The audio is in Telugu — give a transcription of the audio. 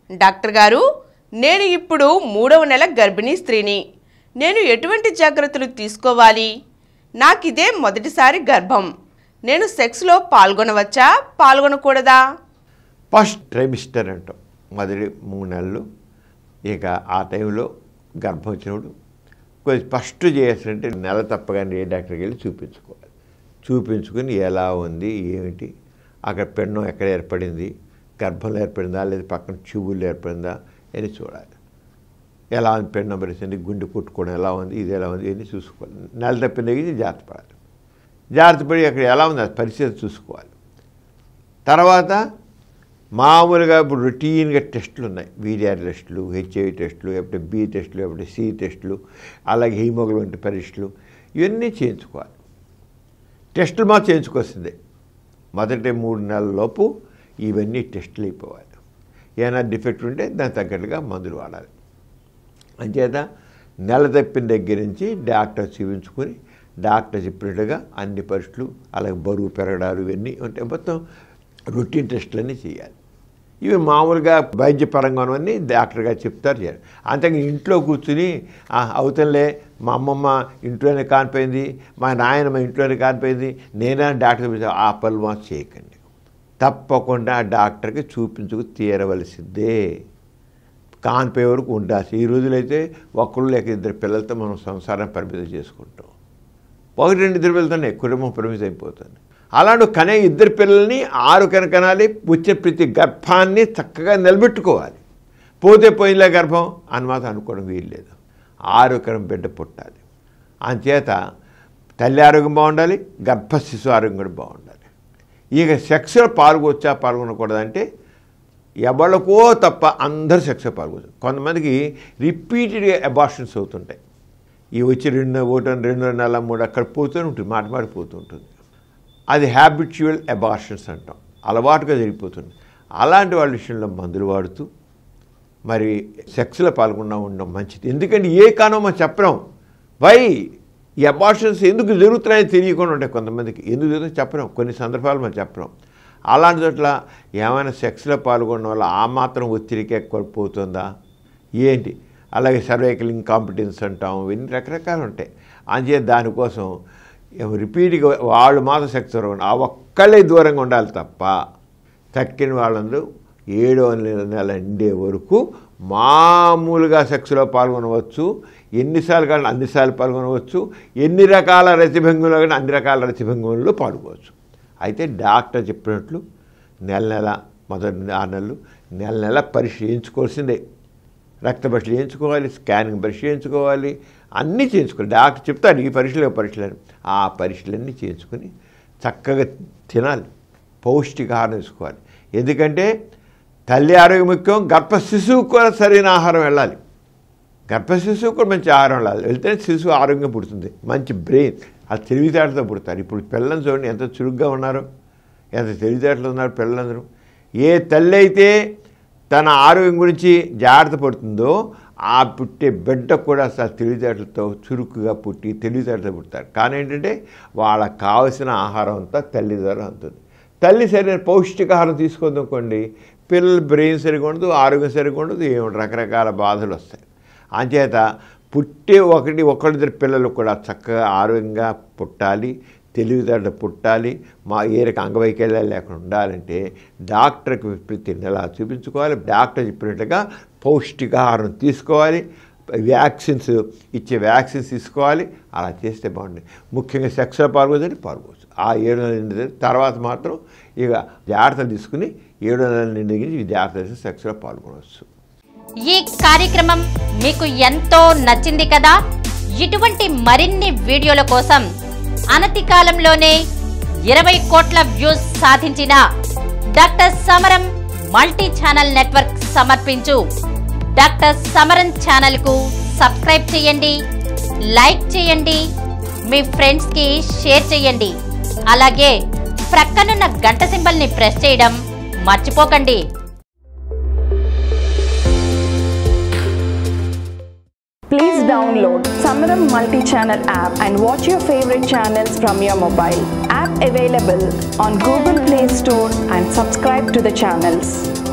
డాక్టర్ గారు నేను ఇప్పుడు మూడవ నెల గర్భిణీ స్త్రీని నేను ఎటువంటి జాగ్రత్తలు తీసుకోవాలి నాకిదే మొదటిసారి గర్భం నేను సెక్స్లో పాల్గొనవచ్చా పాల్గొనకూడదా ఫస్ట్ ట్రైమిస్టర్ అంటాం మొదటి మూడు నెలలు ఇక ఆ టైంలో గర్భం వచ్చినప్పుడు కొంచెం ఫస్ట్ చేయాల్సిందంటే నెల తప్పగానే ఏ డాక్టర్కి వెళ్ళి చూపించుకోవాలి చూపించుకుని ఎలా ఉంది ఏమిటి అక్కడ పెన్ను ఎక్కడ ఏర్పడింది గర్భంలో ఏర్పడిందా లేదా పక్కన చెవుల్లో ఏర్పడిందా అని చూడాలి ఎలా ఉంది పెన్ను పరిస్థితి గుండె కొట్టుకోవడం ఎలా ఉంది ఇది ఎలా ఉంది ఇవన్నీ చూసుకోవాలి నెల తప్పిన దగ్గర జాగ్రత్త పడాలి జాగ్రత్త పడి అక్కడ ఎలా ఉంది ఆ పరిస్థితి చూసుకోవాలి తర్వాత మామూలుగా ఇప్పుడు రొటీన్గా టెస్టులు ఉన్నాయి వీడిఆర్ టెస్టులు హెచ్ఐవి టెస్టులు లేకపోతే బి టెస్టులు లేకపోతే సి టెస్టులు అలాగే హీమోగ్లోబిన్ పరీక్షలు ఇవన్నీ చేయించుకోవాలి టెస్టులు మాత్రం చేయించుకోవాల్సిందే మొదటి మూడు నెలల లోపు ఇవన్నీ టెస్టులు అయిపోవాలి ఏమైనా డిఫెక్ట్ ఉంటే దానికి తగ్గట్టుగా మందులు వాడాలి అంచేత నెల తప్పిన దగ్గర నుంచి డాక్టర్ చూపించుకొని డాక్టర్ చెప్పినట్టుగా అన్ని పరీక్షలు అలాగే బరువు పెరగడాలు ఇవన్నీ అంటే మొత్తం రొటీన్ టెస్టులన్నీ చేయాలి ఇవి మామూలుగా వైద్యపరంగా ఉన్నవన్నీ డాక్టర్ గారు చెప్తారు చేయాలి అంతగా ఇంట్లో కూర్చుని "ఆ, అవుతంలే మా అమ్మమ్మ ఇంట్లోనే కానిపోయింది మా నాయనమ్మ ఇంట్లోనే కానిపోయింది నేనే డాక్టర్ చూపించా ఆ పనులు మాత్రం చేయకండి తప్పకుండా డాక్టర్కి చూపించుకు తీరవలసిందే కానిపోయే వరకు ఉండాల్సి ఈ రోజులైతే ఒక్కళ్ళు లేక ఇద్దరు పిల్లలతో మనం సంసారం పరిమితం చేసుకుంటాం ఒకటి రెండు ఇద్దరు పిల్లలతోనే కుటుంబం పరిమితం అయిపోతుంది అలాంటి కనే ఇద్దరు పిల్లల్ని ఆరు కనకనాలి వచ్చే ప్రతి గర్భాన్ని చక్కగా నిలబెట్టుకోవాలి పోతే పోయినలే గర్భం అని మాత్రం అనుకోవడం వీల్లేదు ఆరు కరం బిడ్డ పుట్టాలి అంచేత తల్లి ఆరోగ్యం బాగుండాలి గర్భ శిశు ఆరోగ్యం కూడా బాగుండాలి ఇక సెక్స్లో పాల్గొచ్చా పాల్గొనకూడదంటే ఎవరికో తప్ప అందరు సెక్స్లో పాల్గొచ్చు కొంతమందికి రిపీటెడ్గా అబార్షన్స్ అవుతుంటాయి ఈ వచ్చి రెండు ఒకటి రెండు నెల మూడు అక్కడ పోతూనే ఉంటుంది మాట మాట పోతూ ఉంటుంది అది హ్యాబిచువల్ అబార్షన్స్ అంటాం అలవాటుగా జరిగిపోతుంది అలాంటి వాళ్ళ విషయంలో మందులు వాడుతూ మరి సెక్స్లో పాల్గొన్నా ఉండడం మంచిది ఎందుకంటే ఏ కారణం మనం చెప్పలేం వై ఈ అబార్షన్స్ ఎందుకు జరుగుతున్నాయో తెలియకుండా ఉంటాయి కొంతమందికి ఎందుకు జరుగుతుందో చెప్పలేం కొన్ని సందర్భాలు మనం చెప్పలేం అలాంటి చోట్ల ఏమైనా సెక్స్లో పాల్గొనడం వల్ల ఆ మాత్రం ఒత్తిడికి ఎక్కువ పోతుందా ఏంటి అలాగే సర్వైకల్ ఇంకాంపిటెన్స్ అంటాం ఇవన్నీ రకరకాలు ఉంటాయి అంచే దానికోసం ఏమో రిపీట్గా వాళ్ళు మాత్రం సెక్స్ దూరంగా ఆ ఒక్కళ్ళే దూరంగా ఉండాలి తప్ప తక్కిన వాళ్ళందరూ ఏడో నెల నెల ఎండే వరకు మామూలుగా సెక్స్లో పాల్గొనవచ్చు ఎన్నిసార్లు కానీ అన్నిసార్లు పాల్గొనవచ్చు ఎన్ని రకాల రతిభంగంలో కానీ అన్ని రకాల రతిభంగంలో పాల్గొవచ్చు అయితే డాక్టర్ చెప్పినట్లు నెల నెల మొదటి ఆరు నెలలు నెల నెల పరీక్ష చేయించుకోవాల్సిందే రక్త పరీక్షలు చేయించుకోవాలి స్కానింగ్ పరీక్ష చేయించుకోవాలి అన్నీ చేయించుకోవాలి డాక్టర్ చెప్తాడు ఈ పరీక్షలు ఈ పరీక్షలు అని ఆ పరీక్షలన్నీ చేయించుకొని చక్కగా తినాలి పౌష్టికాహారం తీసుకోవాలి ఎందుకంటే తల్లి ఆరోగ్యం ముఖ్యం గర్భ శిశువు కూడా సరైన ఆహారం వెళ్ళాలి గర్భ శిశువు కూడా మంచి ఆహారం వెళ్ళాలి వెళ్తే శిశువు ఆరోగ్యం పుడుతుంది మంచి బ్రెయిన్ అది తెలివితేటలతో పుడతారు ఇప్పుడు పిల్లలు చూడండి ఎంత చురుగ్గా ఉన్నారు ఎంత తెలివితేటలు ఉన్నారు పిల్లలందరూ ఏ తల్లి అయితే తన ఆరోగ్యం గురించి జాగ్రత్త పడుతుందో ఆ పుట్టే బిడ్డ కూడా అసలు తెలివితేటలతో చురుకుగా పుట్టి తెలివితేటలతో పుడతారు కానీ ఏంటంటే వాళ్ళకి కావలసిన ఆహారం అంతా తల్లి ద్వారా అందుతుంది తల్లి సరైన పౌష్టికాహారం తీసుకోదనుకోండి పిల్లల బ్రెయిన్ సరిగా ఉండదు ఆరోగ్యం సరిగా ఉండదు ఏమి రకరకాల బాధలు వస్తాయి అంచేత పుట్టే ఒకటి ఒకరిద్దరు పిల్లలు కూడా చక్కగా ఆరోగ్యంగా పుట్టాలి తెలివితేటలు పుట్టాలి మా ఏ రకం అంగవైకల్యాలు లేకుండా ఉండాలంటే డాక్టర్కి ప్రతి నెల చూపించుకోవాలి డాక్టర్ చెప్పినట్టుగా పౌష్టికాహారం తీసుకోవాలి వ్యాక్సిన్స్ ఇచ్చే వ్యాక్సిన్స్ తీసుకోవాలి అలా చేస్తే బాగుంటుంది ముఖ్యంగా సెక్స్లో పాల్గొదని పాల్గొచ్చు ఆ ఏడు నెలల నిండి తర్వాత మాత్రం ఇక జాగ్రత్తలు తీసుకుని ఏడు నెలల నిండి ఈ జాగ్రత్త తీసి సెక్స్లో పాల్గొనవచ్చు ఈ కార్యక్రమం మీకు ఎంతో నచ్చింది కదా ఇటువంటి మరిన్ని వీడియోల కోసం అనతి కాలంలోనే ఇరవై కోట్ల వ్యూస్ సాధించిన doctor Samaram multi channel network సమర్పించు డాక్టర్ సమరం ఛానల్ కు సబ్స్క్రైబ్ చేయండి లైక్ చేయండి మీ ఫ్రెండ్స్ కి షేర్ చేయండి అలాగే ప్రక్కనున్న గంట సింబల్ ని ప్రెస్ చేయడం మర్చిపోకండి Please download Samaram multi-channel app and watch your favorite channels from your mobile. App available on Google Play Store and subscribe to the channels.